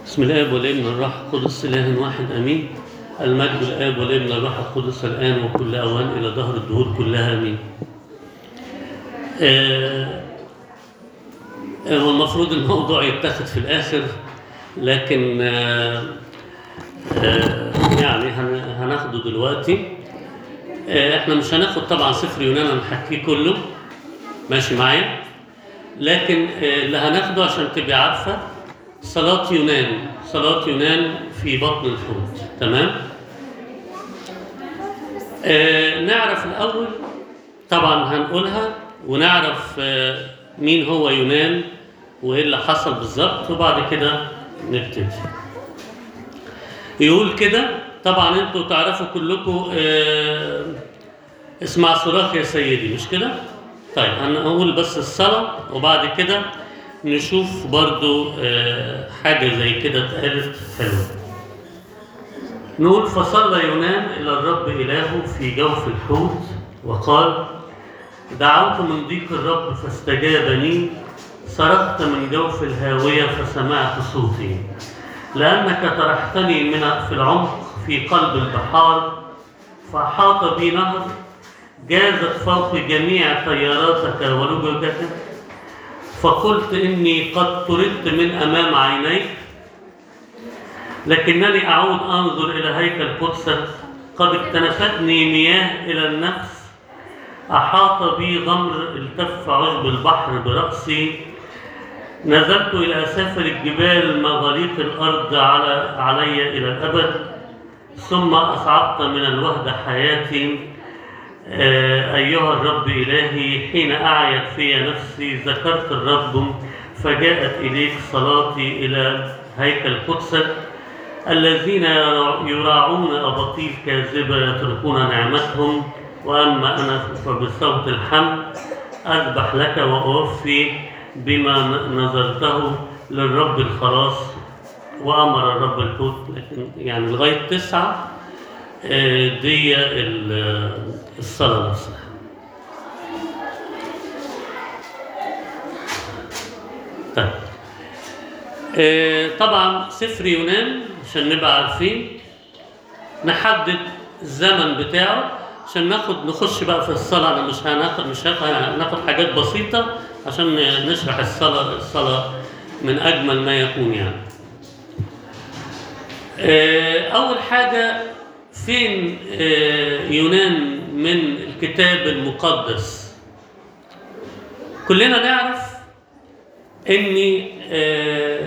بسم الاب والابن والروح القدس اله واحد امين المجد الاب والابن والروح القدس الان وكل اوان الى دهر الدهور كلها امين آه، هو المفروض الموضوع يتاخد في الاخر لكن آه، آه، يعني هن- هناخده دلوقتي آه، احنا مش هناخد طبعا سفر يونان هنحكيه كله ماشي معايا لكن آه، اللي هناخده عشان تبقى عارفه صلاة يونان صلاة يونان في بطن الحوت تمام آه نعرف الأول طبعا هنقولها ونعرف آه مين هو يونان وإيه اللي حصل بالظبط وبعد كده نبتدي يقول كده طبعا انتوا تعرفوا كلكم آه اسمع صراخ يا سيدي مش كده؟ طيب هنقول بس الصلاة وبعد كده نشوف برضو آه، حاجة زي كده اتقالت حلوة نقول فصلى يونان إلى الرب إلهه في جوف الحوت وقال دعوت من ضيق الرب فاستجابني صرخت من جوف الهاوية فسمعت صوتي لأنك طرحتني من في العمق في قلب البحار فأحاط بي نهر جازت فوق جميع طياراتك ولججتك فقلت إني قد طردت من أمام عينيك لكنني أعود أنظر إلى هيكل قدسك قد اكتنفتني مياه إلى النفس أحاط بي غمر التف عشب البحر برأسي نزلت إلى أسافل الجبال مغاليق الأرض على علي إلى الأبد ثم أصعدت من الوهدة حياتي آه، أيها الرب إلهي حين أعيت في نفسي ذكرت الرب فجاءت إليك صلاتي إلى هيكل قدسك الذين يراعون أباطيل كاذبة يتركون نعمتهم وأما أنا فبصوت الحمد أذبح لك وأوفي بما نظرته للرب الخلاص وأمر الرب الحوت لكن يعني لغاية تسعة آه، دي ال- الصلاة نفسها طيب آه، طبعا سفر يونان عشان نبقى عارفين نحدد الزمن بتاعه عشان ناخد نخش بقى في الصلاة أنا مش هناخد مش هاخد هناخد حاجات بسيطة عشان نشرح الصلاة الصلاة من أجمل ما يكون يعني. آه، أول حاجة فين آه، يونان من الكتاب المقدس كلنا نعرف ان آه،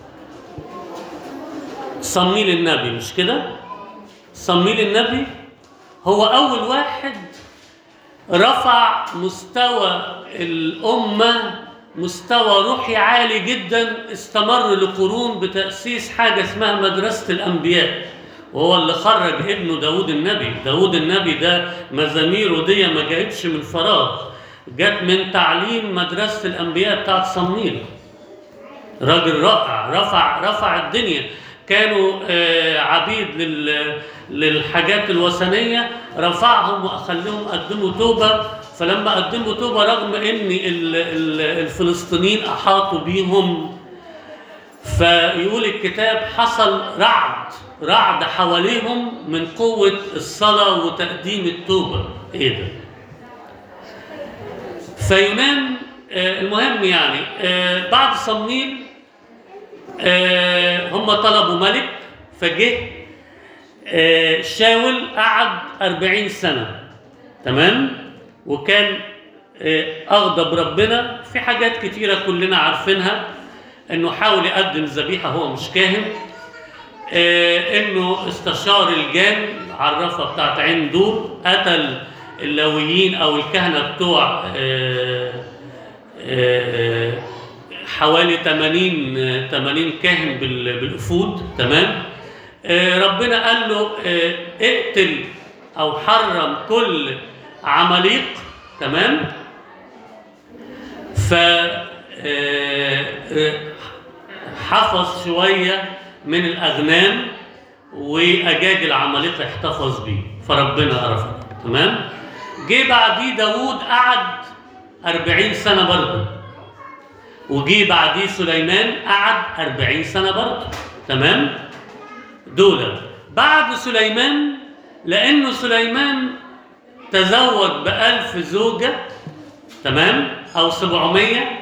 صميل النبي مش كده صميل النبي هو اول واحد رفع مستوى الامه مستوى روحي عالي جدا استمر لقرون بتاسيس حاجه اسمها مدرسه الانبياء وهو اللي خرج ابنه داود النبي داود النبي ده مزاميره دي ما جاتش من فراغ جت من تعليم مدرسه الانبياء بتاعت صمويل راجل رائع رفع رفع الدنيا كانوا آه، عبيد لل للحاجات الوثنيه رفعهم وخلاهم قدموا توبه فلما قدموا توبه رغم ان ال- ال- الفلسطينيين احاطوا بيهم فيقول الكتاب حصل رعد رعد حواليهم من قوه الصلاه وتقديم التوبه ايه ده فيونان آه، المهم يعني آه، بعد صمويل آه، هم طلبوا ملك فجه آه، شاول قعد أربعين سنة تمام وكان آه، أغضب ربنا في حاجات كتيرة كلنا عارفينها إنه حاول يقدم ذبيحة هو مش كاهن آه، إنه استشار الجان عرفة بتاعت عين دور قتل اللاويين أو الكهنة بتوع آه، آه، حوالي 80 آه، 80 كاهن بال- بالافود تمام آه، ربنا قال له آه، اقتل او حرم كل عماليق تمام ف آه، آه، حفظ شويه من الاغنام واجاج العمالقه احتفظ بيه فربنا رفض تمام جه بعديه داوود قعد 40 سنه برضه وجي بعديه سليمان قعد 40 سنه برضه تمام دول بعد سليمان لانه سليمان تزوج بألف زوجة تمام أو سبعمية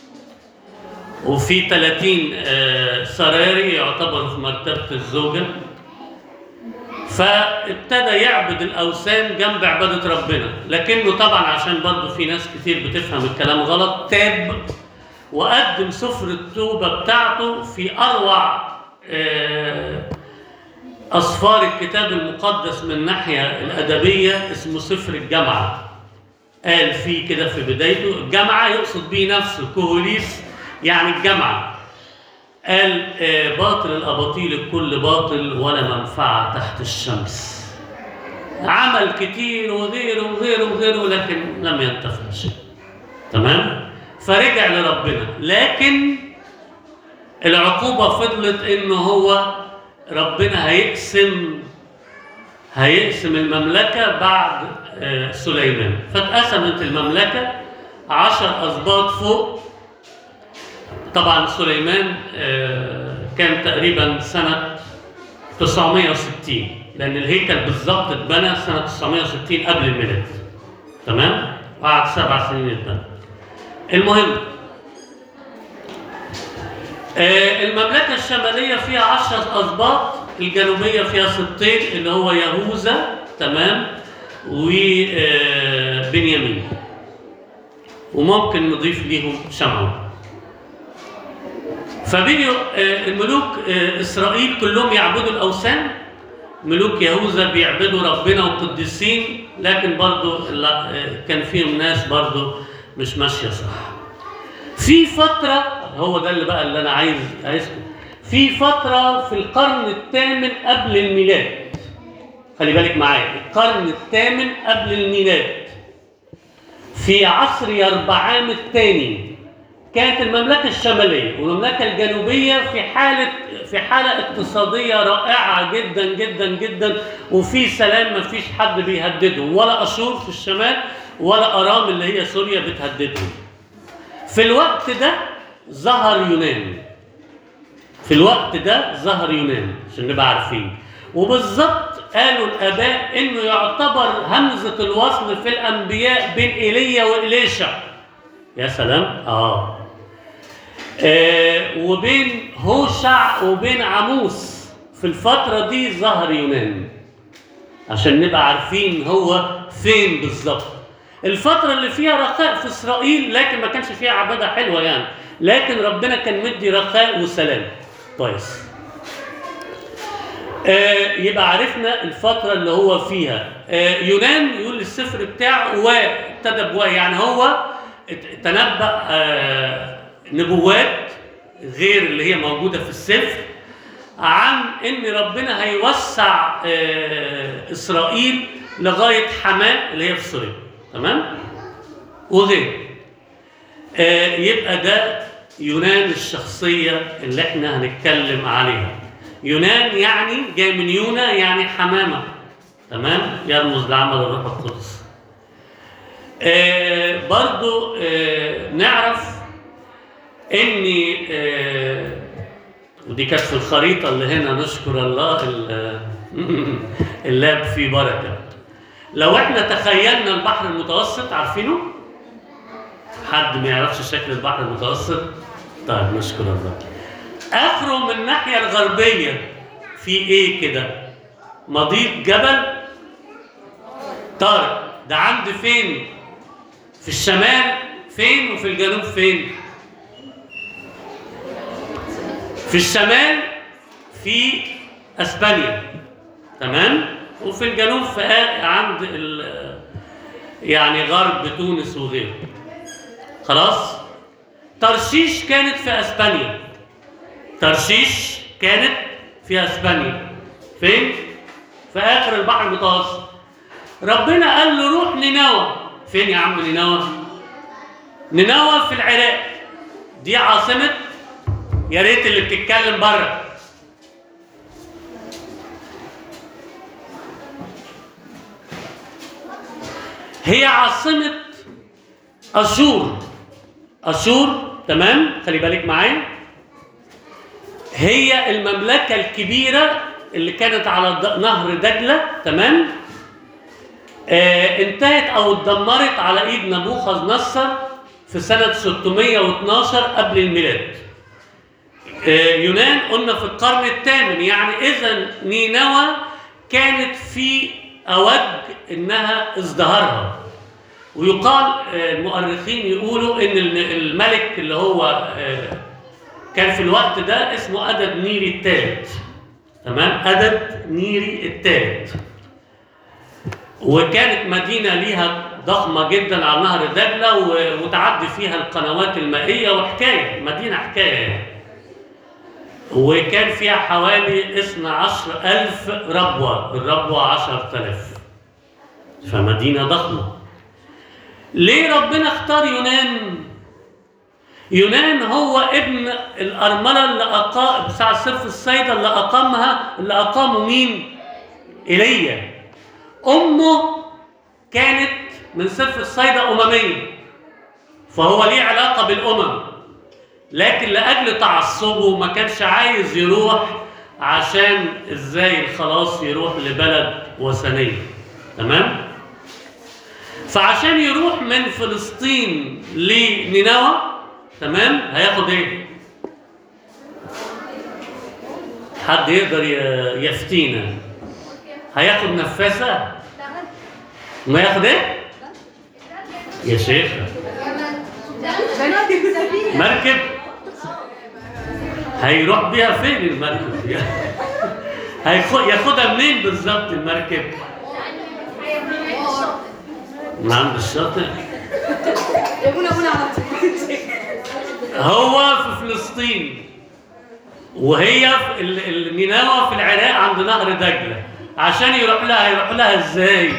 وفي 30 آه، سراري يعتبروا في مرتبة الزوجة فابتدى يعبد الأوثان جنب عبادة ربنا لكنه طبعا عشان برضه في ناس كتير بتفهم الكلام غلط تاب وقدم سفر التوبة بتاعته في أروع آه، أصفار الكتاب المقدس من الناحية الأدبية اسمه سفر الجامعة قال فيه كده في بدايته الجامعة يقصد بيه نفسه كوهوليس يعني الجامعة قال آه، باطل الأباطيل الكل باطل ولا منفعة تحت الشمس عمل كتير وغيره وغيره وغيره لكن لم ينتفع شيء تمام فرجع لربنا لكن العقوبة فضلت إنه هو ربنا هيقسم هيقسم المملكة بعد آه، سليمان فاتقسمت المملكة عشر أسباط فوق طبعا سليمان آه، كان تقريبا سنة 960 لأن الهيكل بالظبط اتبنى سنة 960 قبل الميلاد تمام؟ وقعد سبع سنين اتبنى المهم آه، المملكة الشمالية فيها عشرة أسباط الجنوبية فيها سبطين اللي هو يهوذا تمام وبنيامين وممكن نضيف ليهم شمعون فبقيوا آه، الملوك آه، إسرائيل كلهم يعبدوا الأوثان ملوك يهوذا بيعبدوا ربنا والقديسين لكن برضو لا، آه، كان فيهم ناس برضو مش ماشية صح في فترة هو ده اللي بقى اللي أنا عايز عايزكم في فترة في القرن الثامن قبل الميلاد خلي بالك معايا القرن الثامن قبل الميلاد في عصر يربعام الثاني كانت المملكة الشمالية والمملكة الجنوبية في حالة في حالة اقتصادية رائعة جدا جدا جدا وفي سلام ما فيش حد بيهددهم ولا أشور في الشمال ولا أرام اللي هي سوريا بتهددهم في الوقت ده ظهر يونان في الوقت ده ظهر يونان عشان نبقى عارفين وبالظبط قالوا الاباء انه يعتبر همزه الوصل في الانبياء بين ايليا واليشع يا سلام اه, آه وبين هوشع وبين عموس في الفتره دي ظهر يونان عشان نبقى عارفين هو فين بالظبط الفترة اللي فيها رخاء في إسرائيل لكن ما كانش فيها عبادة حلوة يعني لكن ربنا كان مدي رخاء وسلام كويس آه يبقى عرفنا الفترة اللي هو فيها آه يونان يقول السفر بتاعه وابتدى بوا يعني هو ات- تنبأ آه نبوات غير اللي هي موجودة في السفر عن ان ربنا هيوسع آه اسرائيل لغايه حماه اللي هي في سوريا تمام وغير آه يبقى ده يونان الشخصيه اللي احنا هنتكلم عليها يونان يعني جاي من يونا يعني حمامه تمام يرمز لعمل الروح القدس آه برضو آه نعرف ان آه ودي كانت في الخريطة اللي هنا نشكر الله ال- اللاب فيه بركة لو احنا تخيلنا البحر المتوسط عارفينه؟ حد ما يعرفش شكل البحر المتوسط؟ طيب نشكر الله اخره من الناحية الغربية في ايه كده؟ مضيق جبل طارق ده عند فين؟ في الشمال فين وفي الجنوب فين؟ في الشمال في اسبانيا تمام وفي الجنوب في آ- عند ال- يعني غرب تونس وغيره خلاص ترشيش كانت في اسبانيا ترشيش كانت في اسبانيا فين في اخر البحر المتوسط ربنا قال له روح نينوى فين يا عم نينوى نينوى في العراق دي عاصمه يا ريت اللي بتتكلم بره هي عاصمة أشور أشور تمام خلي بالك معايا هي المملكة الكبيرة اللي كانت على د- نهر دجلة تمام آه انتهت او اتدمرت على ايد نبوخذ نصر في سنة 612 قبل الميلاد آه يونان قلنا في القرن الثامن يعني اذا نينوى كانت في اوج انها ازدهارها ويقال آه، المؤرخين يقولوا ان ال- الملك اللي هو آه، كان في الوقت ده اسمه أدد نيري الثالث تمام أدد نيري الثالث وكانت مدينة ليها ضخمة جدا على نهر دجلة و- وتعدي فيها القنوات المائية وحكاية مدينة حكاية يعني. وكان فيها حوالي 12 ألف ربوة الربوة 10 فمدينة ضخمة ليه ربنا اختار يونان يونان هو ابن الأرملة اللي أقام بتاع سيف الصيدة اللي أقامها اللي أقامه مين؟ إيليا أمه كانت من سيف الصيدة أممية فهو ليه علاقة بالأمم لكن لأجل تعصبه ما كانش عايز يروح عشان ازاي الخلاص يروح لبلد وثنية تمام؟ فعشان يروح من فلسطين لنينوى تمام هياخد ايه حد يقدر ي- يفتينا هياخد نفاسة ما ياخد ايه يا شيخ مركب هيروح بيها فين المركب دي هياخد- ياخدها منين بالظبط المركب من عند الشاطئ ابونا ابونا على طول هو في فلسطين وهي في ال- النينوى في العراق عند نهر دجله عشان يروح لها يروح لها ازاي؟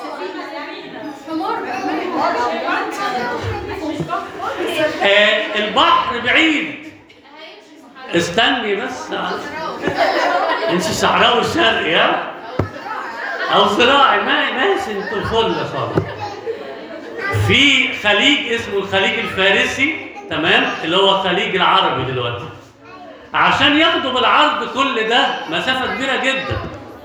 آه البحر بعيد استني بس انت صحراوي شرقي ها؟ او زراعي ما ماشي انتوا فل خالص في خليج اسمه الخليج الفارسي تمام اللي هو خليج العربي دلوقتي عشان ياخدوا بالعرض كل ده مسافة كبيرة جدا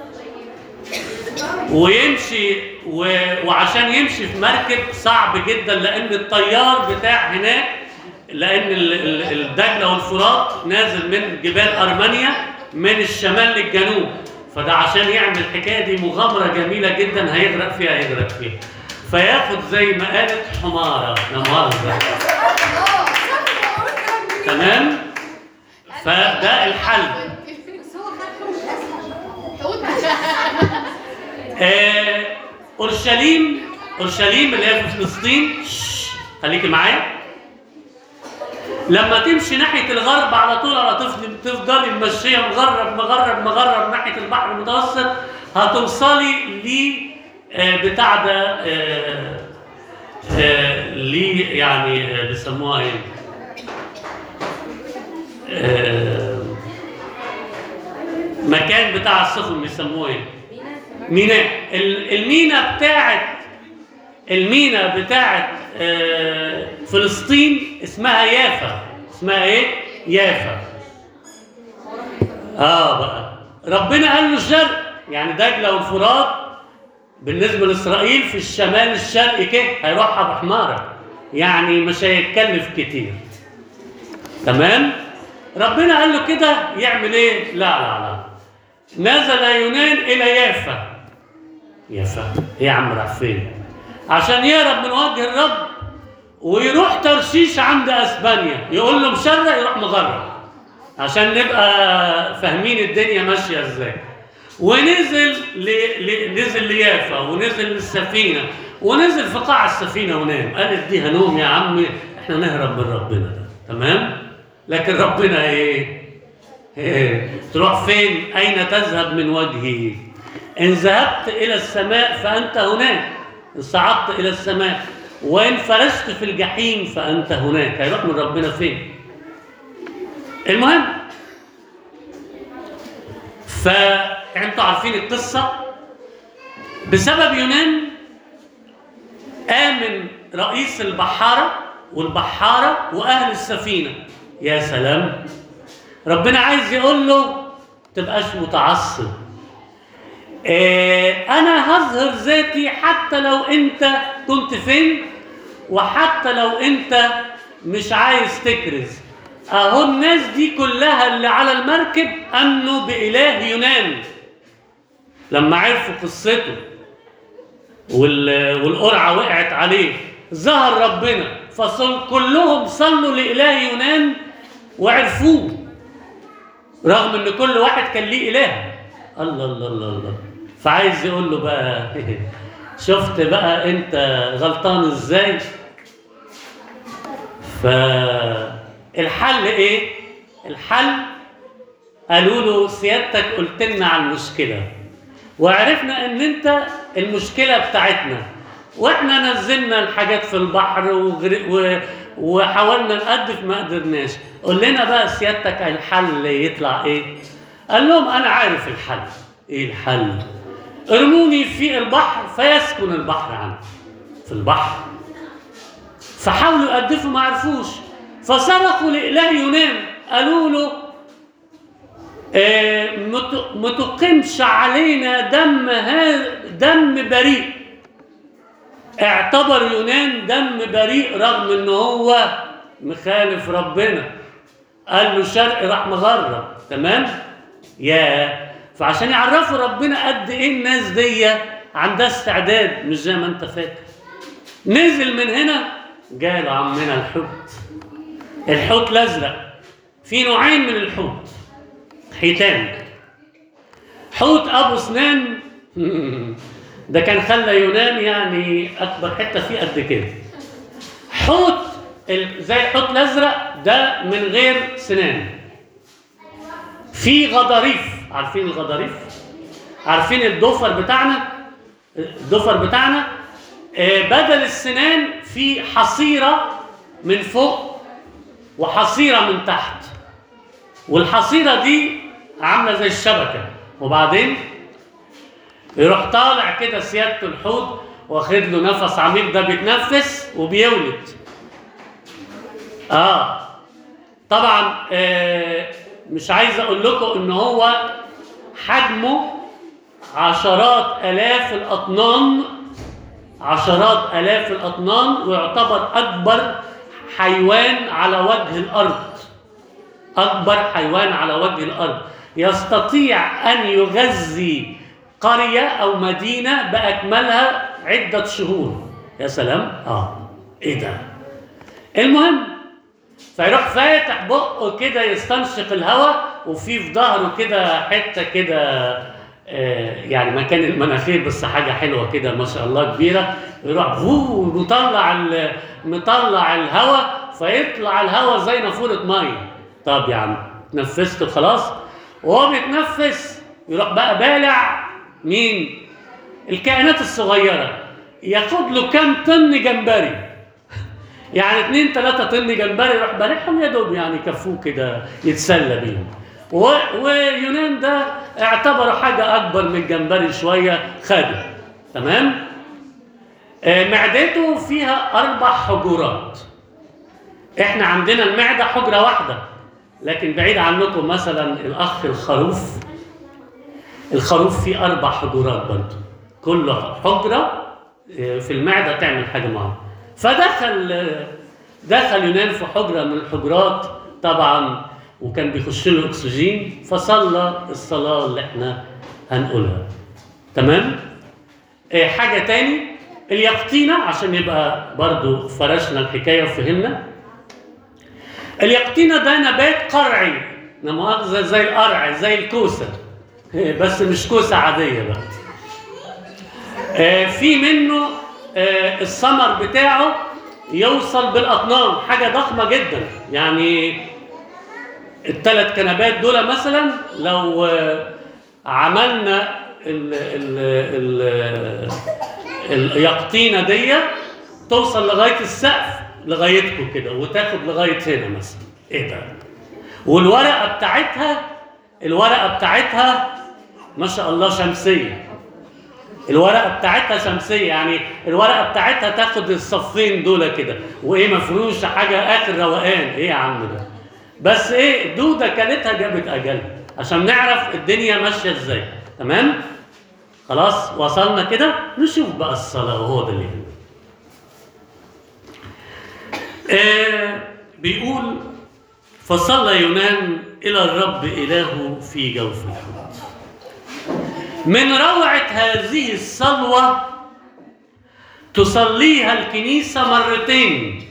ويمشي و... وعشان يمشي في مركب صعب جدا لان الطيار بتاع هناك لان ال- ال- الدجله والفرات نازل من جبال ارمينيا من الشمال للجنوب فده عشان يعمل الحكايه دي مغامره جميله جدا هيغرق فيها هيغرق فيها فياخد زي ما قالت حماره لا مؤاخذه تمام فده الحل بس هو خد حوت آه، اورشليم اورشليم اللي هي في فلسطين شش، خليكي معايا لما تمشي ناحيه الغرب على طول على طفل تفضلي ماشيه مغرب مغرب مغرب ناحيه البحر المتوسط هتوصلي ل آه، بتاع ده آه، آه، لي يعني آه، بيسموها ايه؟ آه، مكان بتاع السفن بيسموه ايه؟ ميناء ال- المينا بتاعت المينا بتاعت آه، فلسطين اسمها يافا اسمها ايه؟ يافا اه بقى ربنا قال له الشرق يعني دجله والفرات بالنسبه لاسرائيل في الشمال الشرقي كده هيروحها بحماره يعني مش هيتكلف كتير تمام ربنا قال له كده يعمل ايه لا لا لا نزل يونان الى يافا يافا ايه يا عم راح فين عشان يهرب من وجه الرب ويروح ترشيش عند اسبانيا يقول له مشرق يروح مغرب عشان نبقى فاهمين الدنيا ماشيه ازاي ونزل ل... ل... نزل ليافا ونزل للسفينه ونزل في قاع السفينه ونام قالت دي هنوم يا عم احنا نهرب من ربنا ده تمام لكن ربنا ايه إيه؟ تروح فين اين تذهب من وجهي ان ذهبت الى السماء فانت هناك ان صعدت الى السماء وان فرشت في الجحيم فانت هناك هيروح من ربنا فين المهم فانتوا عارفين القصه بسبب يونان آمن رئيس البحارة والبحارة وأهل السفينة يا سلام ربنا عايز يقول له تبقاش متعصب آه، انا هظهر ذاتي حتى لو انت كنت فين وحتى لو انت مش عايز تكرز اهو الناس دي كلها اللي على المركب امنوا باله يونان لما عرفوا قصته وال- والقرعه وقعت عليه ظهر ربنا فصل كلهم صلوا لاله يونان وعرفوه رغم ان كل واحد كان ليه اله الله الله الله الله فعايز يقول له بقى شفت بقى انت غلطان ازاي فالحل ايه الحل قالوا له سيادتك قلت لنا على المشكله وعرفنا ان انت المشكله بتاعتنا واحنا نزلنا الحاجات في البحر وغر... و... وحاولنا نقدف ما قدرناش قول لنا بقى سيادتك الحل يطلع ايه قال لهم انا عارف الحل ايه الحل ارموني في البحر فيسكن البحر عنه في البحر فحاولوا يقدفوا ما عرفوش فصرخوا لإله يونان قالوا له آه، مت- ما تقيمش علينا دم هذا دم بريء اعتبر يونان دم بريء رغم ان هو مخالف ربنا قال له شرق راح مغرب تمام يا فعشان يعرفوا ربنا قد ايه الناس دي عندها استعداد مش زي ما انت فاكر نزل من هنا جاله عمنا الحوت الحوت الازرق في نوعين من الحوت حيتان حوت ابو اسنان ده كان خلى يونان يعني اكبر حته فيه قد كده حوت ال- زي الحوت الازرق ده من غير سنان في غضاريف عارفين الغضاريف عارفين الضفر بتاعنا الضفر بتاعنا آه، بدل السنان في حصيره من فوق وحصيره من تحت والحصيره دي عامله زي الشبكه وبعدين يروح طالع كده سياده الحوت واخد له نفس عميق ده بيتنفس وبيولد اه طبعا آه مش عايز اقول لكم ان هو حجمه عشرات الاف الاطنان عشرات الاف الاطنان ويعتبر اكبر حيوان على وجه الارض اكبر حيوان على وجه الارض يستطيع ان يغذي قريه او مدينه باكملها عده شهور يا سلام اه ايه ده المهم فيروح فاتح بقه كده يستنشق الهواء وفي في ظهره كده حته كده آه، يعني مكان المناخير بس حاجه حلوه كده ما شاء الله كبيره يروح هو مطلع ال- مطلع الهواء فيطلع الهواء زي نافوره ميه طب يا عم تنفست خلاص وهو بيتنفس يروح بقى بالع مين الكائنات الصغيره ياخد له كام طن جمبري يعني اتنين تلاتة طن جمبري يروح بارحهم يا دوب يعني يكفوه كده يتسلى بيهم و... ويونان ده اعتبره حاجة أكبر من الجمبري شوية خده تمام؟ آه، معدته فيها أربع حجرات احنا عندنا المعدة حجرة واحدة لكن بعيد عنكم مثلا الأخ الخروف الخروف فيه أربع حجرات برضه كل حجرة آه، في المعدة تعمل حاجة معينة فدخل آه، دخل يونان في حجرة من الحجرات طبعا وكان بيخش له أكسجين فصلى الصلاة اللي احنا هنقولها تمام؟ آه، حاجة تاني اليقطينة عشان يبقى برضو فرشنا الحكاية وفهمنا اليقطينة ده نبات قرعي لا مؤاخذة زي القرع زي الكوسة بس مش كوسة عادية بقى آه، في منه آه، الثمر بتاعه يوصل بالأطنان حاجة ضخمة جدا يعني الثلاث كنبات دول مثلا لو آه، عملنا ال ال ال اليقطينة دي توصل لغاية السقف لغايتكم كده وتاخد لغاية هنا مثلا ايه ده والورقة بتاعتها الورقة بتاعتها ما شاء الله شمسية الورقة بتاعتها شمسية يعني الورقة بتاعتها تاخد الصفين دول كده وايه مفروشة حاجة آخر روقان ايه يا عم ده بس ايه دوده كلتها جابت اجلها عشان نعرف الدنيا ماشيه ازاي تمام خلاص وصلنا كده نشوف بقى الصلاه وهو ده اللي يهمنا. آه بيقول فصلى يونان الى الرب الهه في جوف الحوت من روعه هذه الصلوه تصليها الكنيسه مرتين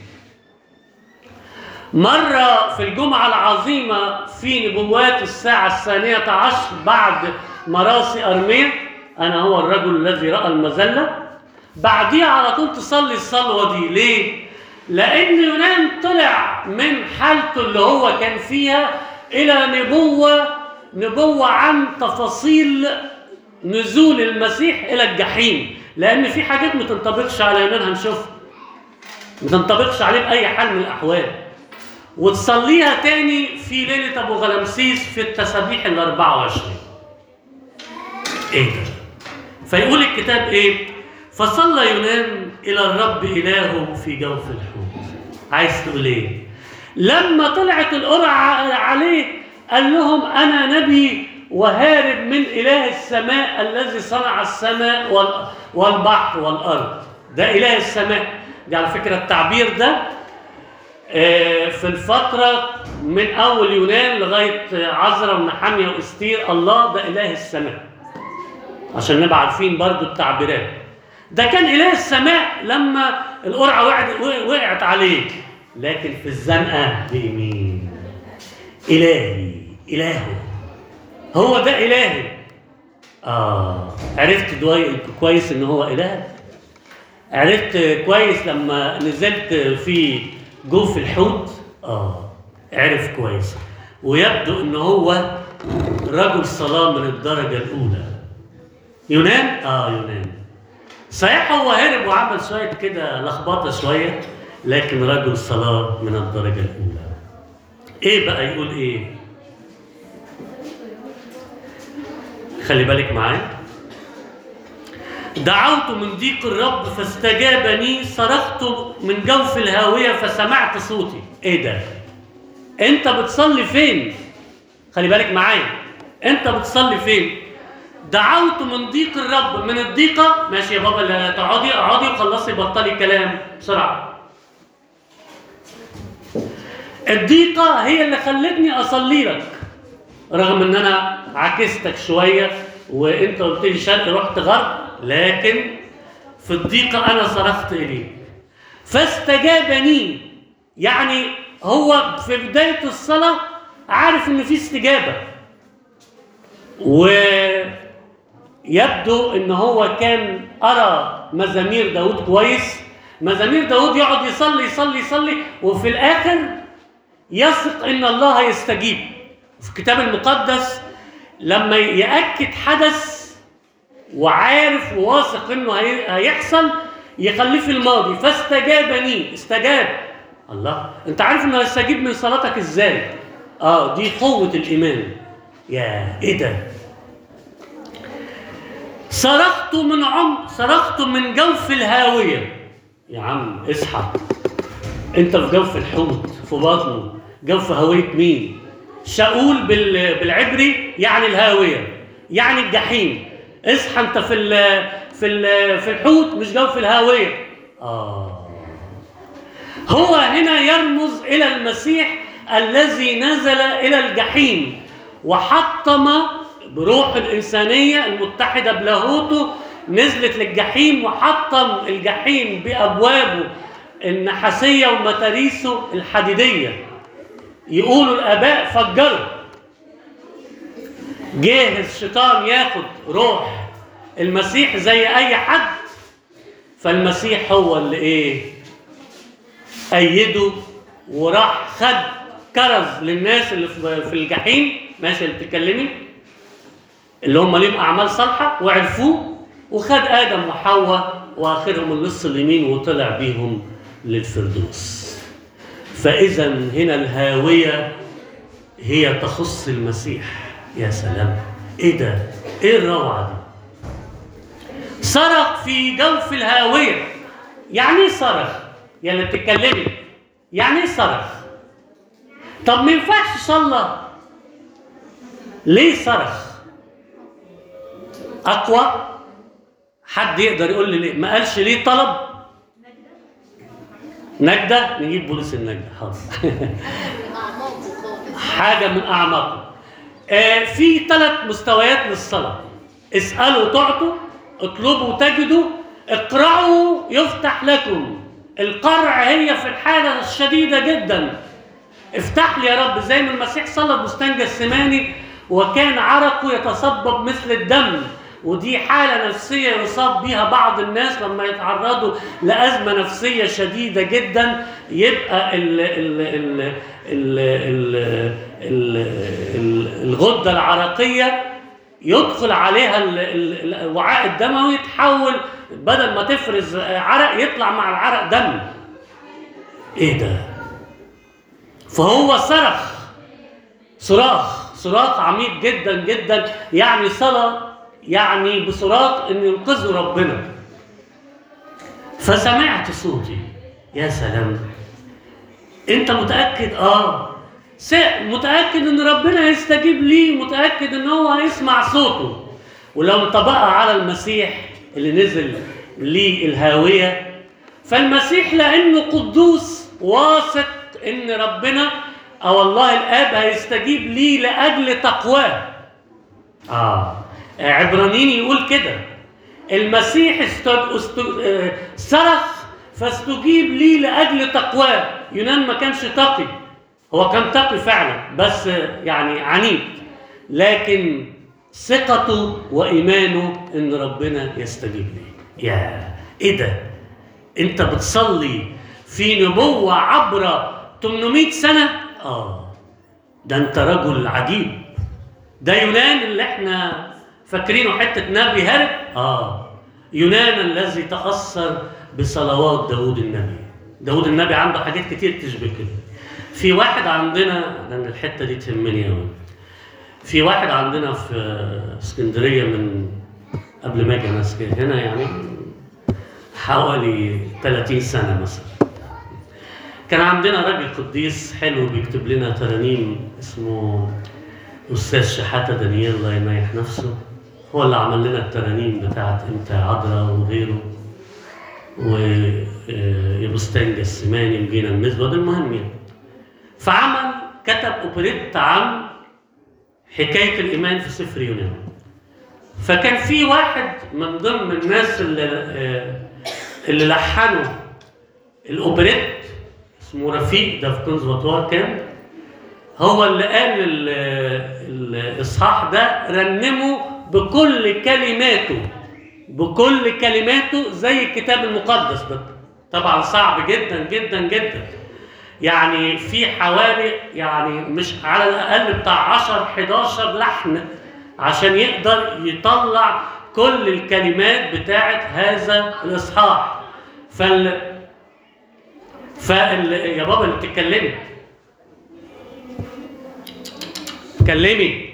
مرة في الجمعة العظيمة في نبوات الساعة الثانية عشر بعد مراسي أرميا أنا هو الرجل الذي رأى المذلة بعديها على طول تصلي الصلوة دي ليه؟ لأن يونان طلع من حالته اللي هو كان فيها إلى نبوة نبوة عن تفاصيل نزول المسيح إلى الجحيم لأن في حاجات ما تنطبقش على يونان هنشوفها ما تنطبقش عليه بأي حال من الأحوال وتصليها تاني في ليلة أبو غلمسيس في التسابيح ال 24 إيه ده؟ فيقول الكتاب إيه؟ فصلى يونان إلى الرب إلهه في جوف الحوت عايز تقول إيه؟ لما طلعت القرعة عليه قال لهم أنا نبي وهارب من إله السماء الذي صنع السماء وال- والبحر والأرض ده إله السماء دي على فكرة التعبير ده آه، في الفترة من أول يونان لغاية عزرا ونحامية وإستير الله ده إله السماء عشان نبقى عارفين برضو التعبيرات ده كان إله السماء لما القرعة وقعت, وقعت عليه لكن في الزنقة بيمين إلهي إلهه هو ده إلهي آه عرفت دوي كويس إن هو إله عرفت كويس لما نزلت في جوف الحوت اه عرف كويس ويبدو ان هو رجل صلاة من الدرجة الأولى يونان؟ اه يونان صحيح هو هرب وعمل شوية كده لخبطة شوية لكن رجل صلاة من الدرجة الأولى ايه بقى يقول ايه؟ خلي بالك معايا دعوت من ضيق الرب فاستجابني صرخت من جوف الهاوية فسمعت صوتي ايه ده انت بتصلي فين خلي بالك معايا انت بتصلي فين دعوت من ضيق الرب من الضيقة ماشي يا بابا لا تقعدي اقعدي وخلصي بطلي كلام بسرعة الضيقة هي اللي خلتني اصلي لك رغم ان انا عكستك شوية وانت قلت لي شرق رحت غرب لكن في الضيقة انا صرخت اليه فاستجابني يعني هو في بداية الصلاة عارف ان في استجابة ويبدو ان هو كان ارى مزامير داود كويس مزامير داود يقعد يصلي يصلي يصلي وفي الاخر يثق ان الله يستجيب في الكتاب المقدس لما يأكد حدث وعارف وواثق انه هي- هيحصل يخليه في الماضي فاستجابني استجاب الله انت عارف انه هيستجيب من صلاتك ازاي اه دي قوة الايمان يا ايه ده صرخت من عمق صرخت من جوف الهاوية يا عم اصحى انت في جوف الحوت في بطنه جوف هوية مين شاول بال- بالعبري يعني الهاوية يعني الجحيم اصحى انت في ال في ال في الحوت مش جوف الهاوية اه هو هنا يرمز إلى المسيح الذي نزل إلى الجحيم وحطم بروح الإنسانية المتحدة بلاهوته نزلت للجحيم وحطم الجحيم بأبوابه النحاسية ومتاريسه الحديدية يقولوا الآباء فجروا جه الشيطان ياخد روح المسيح زي أي حد فالمسيح هو اللي إيه أيده وراح خد كرز للناس اللي في في الجحيم ماشي اللي بتتكلمي اللي هم ليهم أعمال صالحة وعرفوه وخد آدم وحواء وآخرهم النص اليمين وطلع بيهم للفردوس فإذا هنا الهاوية هي تخص المسيح يا سلام إيه ده؟ إيه الروعة دي؟ صرخ في جوف الهاوية يعني ايه صرخ؟ يا اللي بتتكلمي يعني ايه صرخ؟ طب ما ينفعش صلى ليه صرخ اقوى حد يقدر يقول لي ليه ما قالش ليه طلب نجدة نجيب بوليس النجدة حاضر اعماقه خالص حاجة من أعماقه آه في ثلاث مستويات للصلاة اسألوا تعطوا اطلبوا تجدوا اقرأوا يفتح لكم القرع هي في الحالة الشديدة جدا افتح لي يا رب زي ما المسيح صلى بستان جسماني وكان عرقه يتصبب مثل الدم ودي حالة نفسية يصاب بها بعض الناس لما يتعرضوا لأزمة نفسية شديدة جدا يبقى ال ال ال ال ال ال ال الغدة العرقية يدخل عليها ال- ال- الوعاء الدموي يتحول بدل ما تفرز عرق يطلع مع العرق دم ايه ده فهو صرخ صراخ صراخ عميق جدا جدا يعني صلاة يعني بصراخ ان ينقذوا ربنا فسمعت صوتي يا سلام انت متأكد اه س- متأكد ان ربنا هيستجيب لي متأكد ان هو هيسمع صوته ولو انطبقها على المسيح اللي نزل للهاوية فالمسيح لانه قدوس واثق ان ربنا او الله الاب هيستجيب لي لاجل تقواه اه عبرانيين يقول كده المسيح است... است... آه، صرخ فاستجيب لي لاجل تقواه يونان ما كانش تقي هو كان تقي فعلا بس آه، يعني عنيد لكن ثقته وايمانه ان ربنا يستجيب لي يا ايه ده انت بتصلي في نبوه عبر 800 سنه اه ده انت رجل عجيب ده يونان اللي احنا فاكرينه حته نبي هرب اه يونان الذي تاثر بصلوات داود النبي داود النبي عنده حاجات كتير تشبه كده في واحد عندنا لان الحته دي تهمني قوي في واحد عندنا في اسكندريه من قبل ما اجي انا اسكن- هنا يعني حوالي 30 سنه مثلا كان عندنا راجل قديس حلو بيكتب لنا ترانيم اسمه استاذ شحاته دانيال الله ينيح نفسه هو اللي عمل لنا الترانيم بتاعت انت عذراء وغيره ويبستان جسماني وجينا المزود المهم يعني فعمل كتب اوبريت عن حكايه الايمان في سفر يونان فكان في واحد من ضمن الناس اللي آه، اللي لحنوا الاوبريت اسمه رفيق ده في كونسرفاتوار كان هو اللي قال ال- ال- الاصحاح ده رنمه بكل كلماته بكل كلماته زي الكتاب المقدس ده طبعا صعب جدا جدا جدا يعني في حوالي يعني مش على الاقل بتاع 10 11 لحن عشان يقدر يطلع كل الكلمات بتاعت هذا الاصحاح فال فال يا بابا اللي بتتكلمي اتكلمي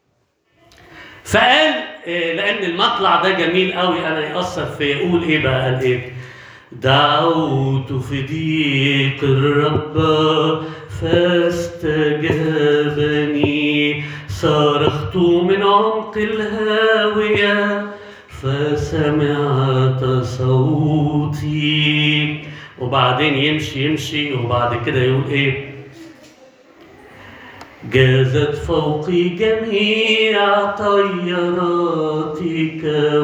فقال آه، لان المطلع ده جميل قوي انا ياثر في يقول ايه بقى قال ايه دعوت في ضيق الرب فاستجابني صرخت من عمق الهاوية فسمعت صوتي وبعدين يمشي يمشي وبعد كده يقول ايه جازت فوقي جميع طياراتك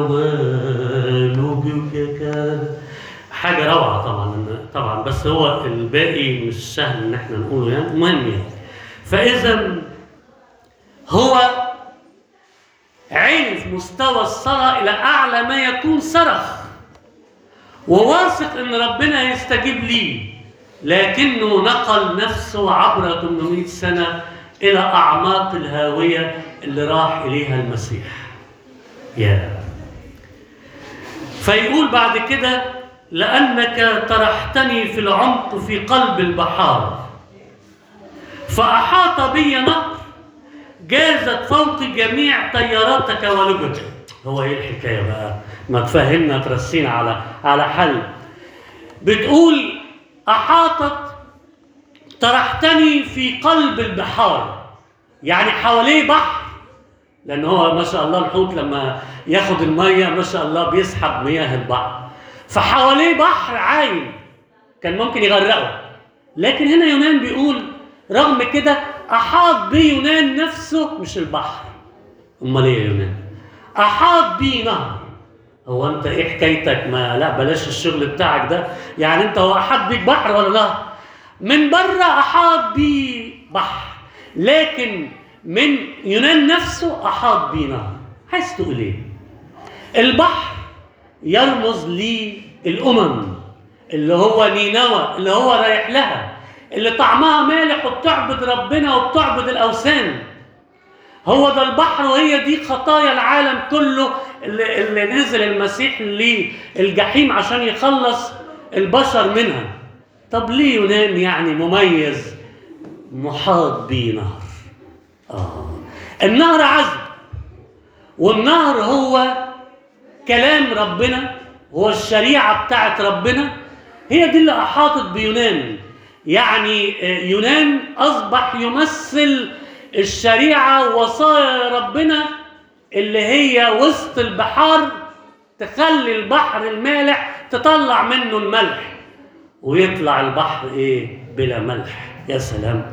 ولججك حاجة روعة طبعا طبعا بس هو الباقي مش سهل ان احنا نقوله يعني المهم يعني فإذا هو عين في مستوى الصلاة إلى أعلى ما يكون صرخ وواثق ان ربنا يستجيب لي لكنه نقل نفسه عبر 800 سنه الى اعماق الهاويه اللي راح اليها المسيح يا فيقول بعد كده لانك طرحتني في العمق في قلب البحار فاحاط بي نهر جازت فوقي جميع طياراتك ولججك هو ايه الحكايه بقى ما تفهمنا ترسينا على على حل بتقول احاطت طرحتني في قلب البحار يعني حواليه بحر لان هو ما شاء الله الحوت لما ياخد الميه ما شاء الله بيسحب مياه البحر فحواليه بحر عايم كان ممكن يغرقه لكن هنا يونان بيقول رغم كده احاط بيه يونان نفسه مش البحر امال ايه يا يونان احاط بيه نهر هو انت ايه حكايتك ما لا بلاش الشغل بتاعك ده يعني انت هو احاط بيك بحر ولا لا من بره احاط بيه بحر لكن من يونان نفسه احاط بيه نهر عايز تقول ايه البحر يرمز للامم اللي هو نينوى اللي هو رايح لها اللي طعمها مالح وبتعبد ربنا وبتعبد الاوثان هو ده البحر وهي دي خطايا العالم كله اللي, اللي نزل المسيح للجحيم عشان يخلص البشر منها طب ليه يونان يعني مميز محاط بيه نهر آه. النهر عذب والنهر هو كلام ربنا هو الشريعة بتاعت ربنا هي دي اللي أحاطت بيونان يعني آه، يونان أصبح يمثل الشريعة ووصايا ربنا اللي هي وسط البحار تخلي البحر المالح تطلع منه الملح ويطلع البحر ايه بلا ملح يا سلام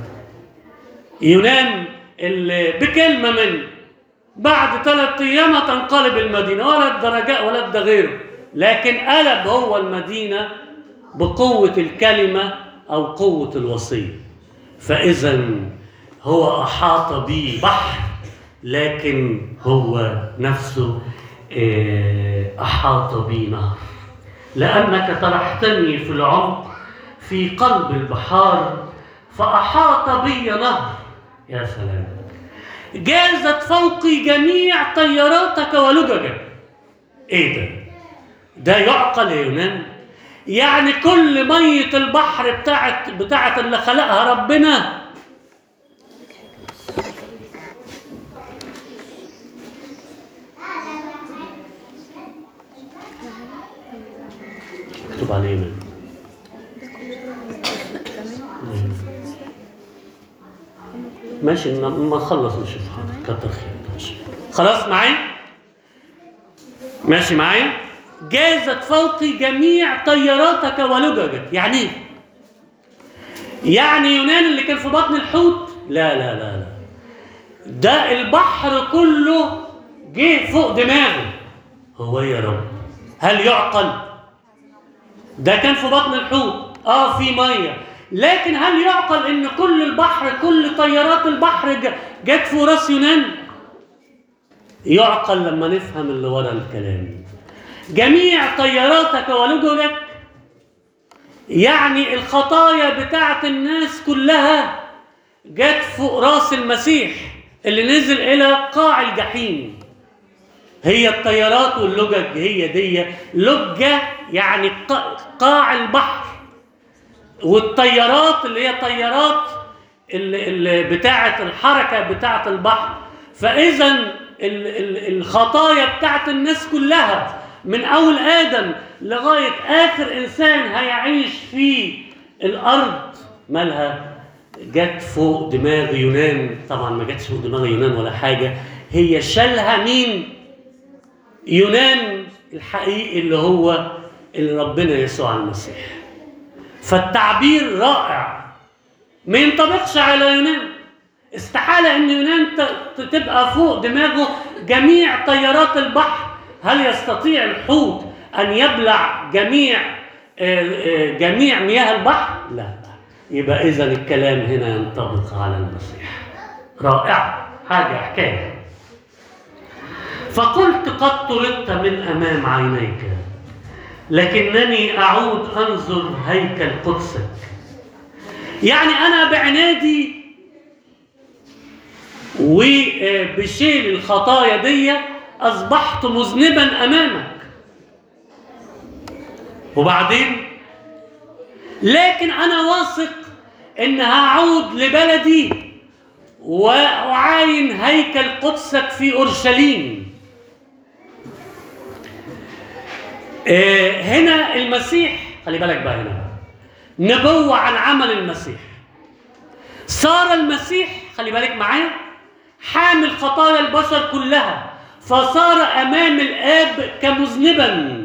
يونان اللي بكلمه من بعد ثلاث ايام تنقلب المدينه ولا الدرجاء ولا ده غيره لكن قلب هو المدينه بقوه الكلمه او قوه الوصيه فاذا هو احاط به بحر لكن هو نفسه آه، احاط بي نهر لانك طرحتني في العمق في قلب البحار فاحاط بي نهر يا سلام جازت فوقي جميع طياراتك ولججك ايه ده ده يعقل يا يونان يعني كل ميه البحر بتاعت بتاعت اللي خلقها ربنا اكتب عليه من ماشي ما ما نخلص نشوف حاضر كتر خيرك ماشي خلاص معايا ماشي معايا جازت فوقي جميع طياراتك ولججك يعني ايه يعني يونان اللي كان في بطن الحوت لا لا لا لا ده البحر كله جه فوق دماغه هو يا رب هل يعقل ده كان في بطن الحوت اه في ميه لكن هل يعقل ان كل البحر كل طيارات البحر ج- جت في راس يونان يعقل لما نفهم اللي ورا الكلام جميع طياراتك ولججك يعني الخطايا بتاعت الناس كلها جت فوق راس المسيح اللي نزل الى قاع الجحيم هي الطيارات واللجج هي دي لجة يعني ق- قاع البحر والطيارات اللي هي طيارات اللي اللي بتاعة الحركة بتاعة البحر فإذا ال- ال- الخطايا بتاعة الناس كلها من أول آدم لغاية آخر إنسان هيعيش في الأرض مالها جت فوق دماغ يونان طبعا ما جاتش فوق دماغ يونان ولا حاجة هي شالها مين يونان الحقيقي اللي هو اللي ربنا يسوع المسيح فالتعبير رائع ما ينطبقش على يونان استحالة ان يونان ت- ت- تبقى فوق دماغه جميع طيارات البحر هل يستطيع الحوت ان يبلع جميع آه، آه، جميع مياه البحر لا يبقى اذا الكلام هنا ينطبق على المسيح رائع حاجة حكاية فقلت قد طردت من امام عينيك لكنني اعود انظر هيكل قدسك يعني انا بعنادي وبشيل الخطايا دي اصبحت مذنبا امامك وبعدين لكن انا واثق ان هعود لبلدي واعاين هيكل قدسك في اورشليم آه، هنا المسيح خلي بالك بقى هنا بقى. نبوة عن عمل المسيح صار المسيح خلي بالك معايا حامل خطايا البشر كلها فصار امام الاب كمذنبا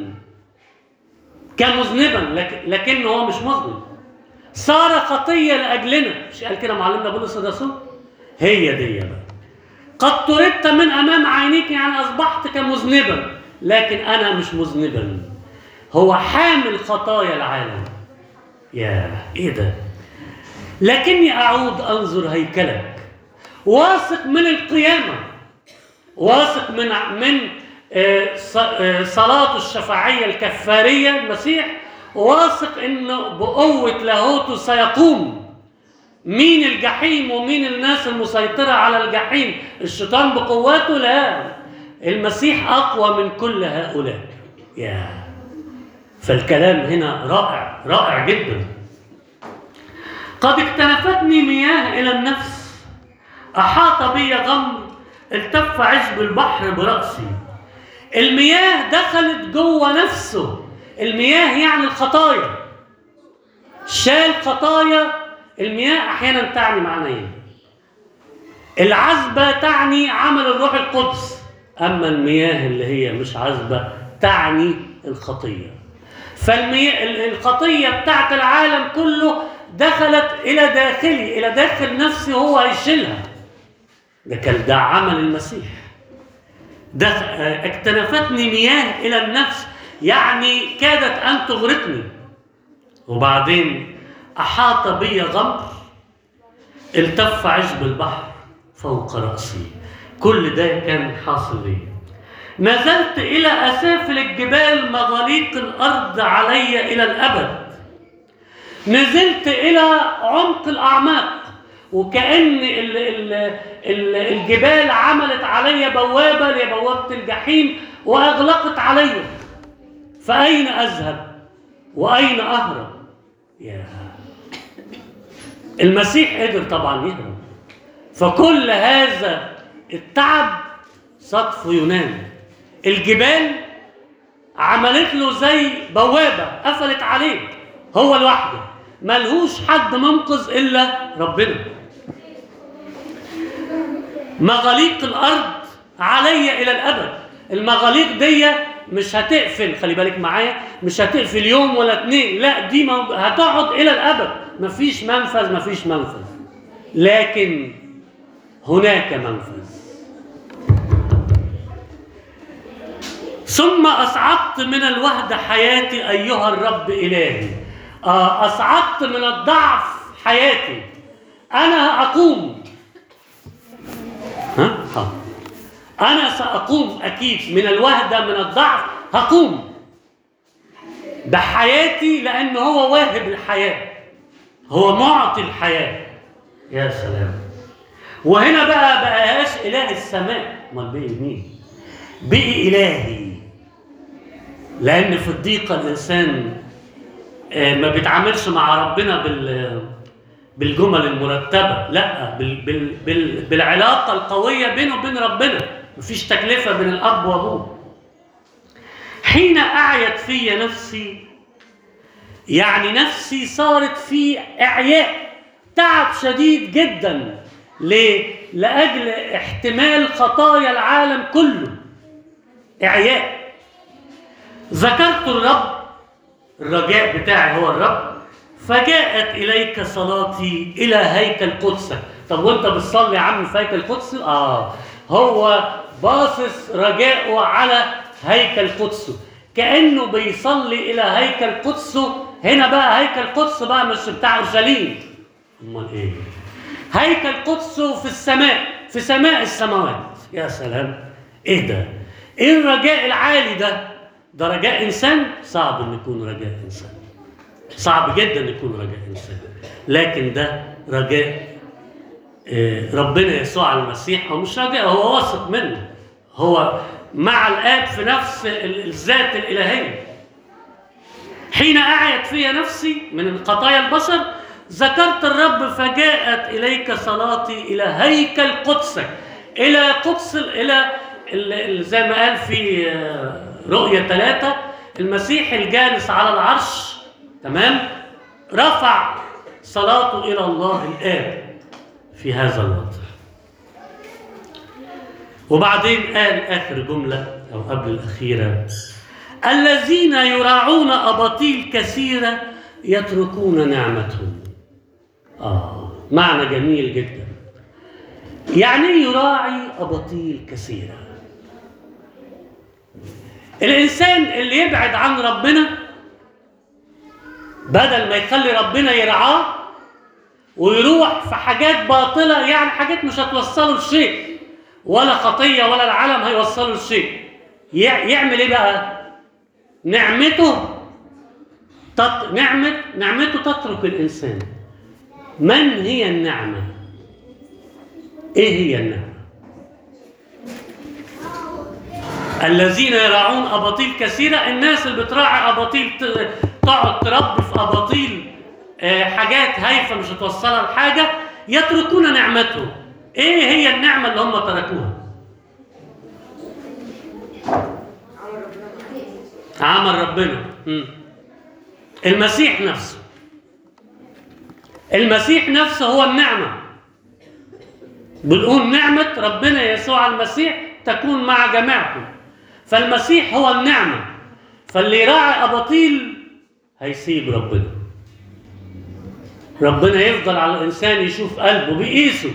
كمذنبا لكن لكنه هو مش مذنب صار خطيه لاجلنا مش قال كده معلمنا بولس الرسول هي دي بقى قد طردت من امام عينيك يعني اصبحت كمذنبا لكن انا مش مذنبا هو حامل خطايا العالم يا ايه ده لكني اعود انظر هيكلك واثق من القيامه واثق من من آه، ص- آه، صلاته الشفاعيه الكفاريه المسيح واثق انه بقوه لاهوته سيقوم مين الجحيم ومين الناس المسيطره على الجحيم الشيطان بقواته لا المسيح اقوى من كل هؤلاء يا فالكلام هنا رائع رائع جدا قد اكتنفتني مياه الى النفس احاط بي غمر التف عشب البحر براسي المياه دخلت جوه نفسه المياه يعني الخطايا شال خطايا المياه احيانا تعني معنيين العذبه تعني عمل الروح القدس اما المياه اللي هي مش عذبه تعني الخطيه فالمياه الخطيه بتاعت العالم كله دخلت الى داخلي الى داخل نفسي هو هيشيلها ده كان ده عمل المسيح ده آه، اكتنفتني مياه الى النفس يعني كادت ان تغرقني وبعدين احاط بي غمر التف عشب البحر فوق راسي كل ده كان حاصل لي نزلت الى اسافل الجبال مغاليق الارض علي الى الابد نزلت الى عمق الاعماق وكان ال ال ال الجبال عملت علي بوابه لبوابه الجحيم واغلقت علي فاين اذهب واين اهرب يا المسيح قدر طبعا يهرب فكل هذا التعب سقف ينام الجبال عملت له زي بوابه قفلت عليه هو لوحده ملهوش حد منقذ الا ربنا مغاليق الارض علي الى الابد المغاليق دي مش هتقفل خلي بالك معايا مش هتقفل يوم ولا اتنين لا دي موج... هتقعد الى الابد مفيش منفذ مفيش منفذ لكن هناك منفذ ثم أصعدت من الوهدة حياتي أيها الرب إلهي آه، أصعدت من الضعف حياتي أنا أقوم ها؟ ها. أنا سأقوم أكيد من الوهدة من الضعف هقوم بحياتي لأن هو واهب الحياة هو معطي الحياة يا سلام وهنا بقى بقاش إله السماء امال بقي مين؟ بقي إلهي لأن في الضيقة الإنسان آه، ما بيتعاملش مع ربنا بال بالجمل المرتبة لا بال بال بال بالعلاقة القوية بينه وبين ربنا مفيش تكلفة بين الأب وأبوه حين أعيت في نفسي يعني نفسي صارت في إعياء تعب شديد جدا ليه؟ لأجل احتمال خطايا العالم كله إعياء ذكرت الرب الرجاء بتاعي هو الرب فجاءت إليك صلاتي إلى هيكل قدسك طب وانت بتصلي يا عم في هيكل قدس اه هو باصص رجاءه على هيكل قدسه كأنه بيصلي إلى هيكل قدسه هنا بقى هيكل قدس بقى مش بتاع أورشليم أمال إيه هيكل قدسه في السماء في سماء السماوات يا سلام ايه ده ايه الرجاء العالي ده ده رجاء انسان صعب ان يكون رجاء انسان صعب جدا ان يكون رجاء انسان لكن ده رجاء آه، ربنا يسوع المسيح هو مش رجاء هو واثق منه هو مع الاب في نفس ال- الذات الالهيه حين أعيت في نفسي من خطايا البشر ذكرت الرب فجاءت إليك صلاتي إلى هيكل قدسك إلى قدس إلى ال- ال- زي ما قال في آه، رؤية ثلاثة المسيح الجالس على العرش تمام رفع صلاته إلى الله الآب في هذا الوضع وبعدين قال آخر جملة أو قبل الأخيرة الذين يراعون أباطيل كثيرة يتركون نعمتهم آه معنى جميل جدا يعني إيه يراعي أباطيل كثيرة الإنسان اللي يبعد عن ربنا بدل ما يخلي ربنا يرعاه ويروح في حاجات باطلة يعني حاجات مش هتوصله لشيء ولا خطية ولا العالم هيوصله لشيء يع- يعمل ايه بقى؟ نعمته تط... نعمة نعمته تترك الإنسان من هي النعمة؟ إيه هي النعمة؟ الذين يراعون أباطيل كثيرة الناس اللي بتراعي أباطيل ت- تقعد تربي في أباطيل آه، حاجات هايفة مش هتوصلها لحاجة يتركون نعمتهم إيه هي النعمة اللي هم تركوها؟ عمل ربنا مم. المسيح نفسه المسيح نفسه هو النعمة بنقول نعمة ربنا يسوع المسيح تكون مع جماعكم فالمسيح هو النعمة فاللي يراعي أباطيل هيسيب ربنا ربنا يفضل على الإنسان يشوف قلبه بيقيسه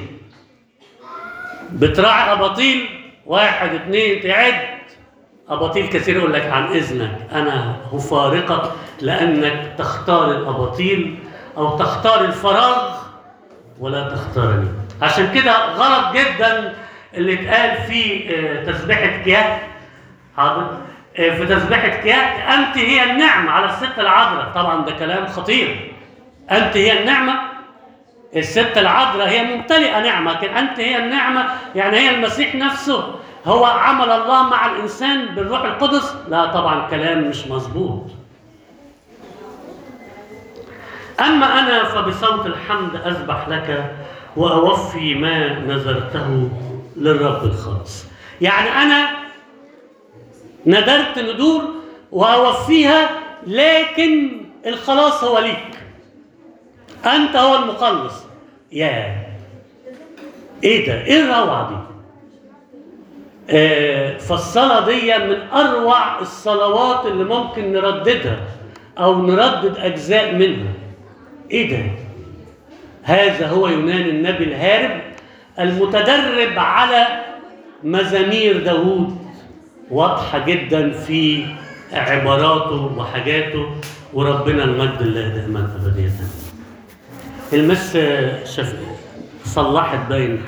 بتراعي أباطيل واحد اتنين تعد أباطيل كثير يقول لك عن إذنك أنا أفارقك لأنك تختار الأباطيل أو تختار الفراغ ولا تختارني عشان كده غلط جدا اللي اتقال في آه، تسبيحة كياك حاضر آه، في تسبيحة كياك أنت هي النعمة على الست العذراء طبعا ده كلام خطير أنت هي النعمة الست العذراء هي ممتلئة نعمة لكن أنت هي النعمة يعني هي المسيح نفسه هو عمل الله مع الإنسان بالروح القدس لا طبعا كلام مش مظبوط أما أنا فبصوت الحمد أذبح لك وأوفي ما نذرته للرب الخالص يعني أنا ندرت ندور وأوفيها لكن الخلاص هو ليك أنت هو المخلص يا إيه ده؟ إيه الروعة دي؟ آه، فالصلاة دي من أروع الصلوات اللي ممكن نرددها أو نردد أجزاء منها إيه ده؟ هذا هو يونان النبي الهارب المتدرب على مزامير داوود واضحة جدا في عباراته وحاجاته وربنا المجد الله دائما أبدية المس شف... صلحت باين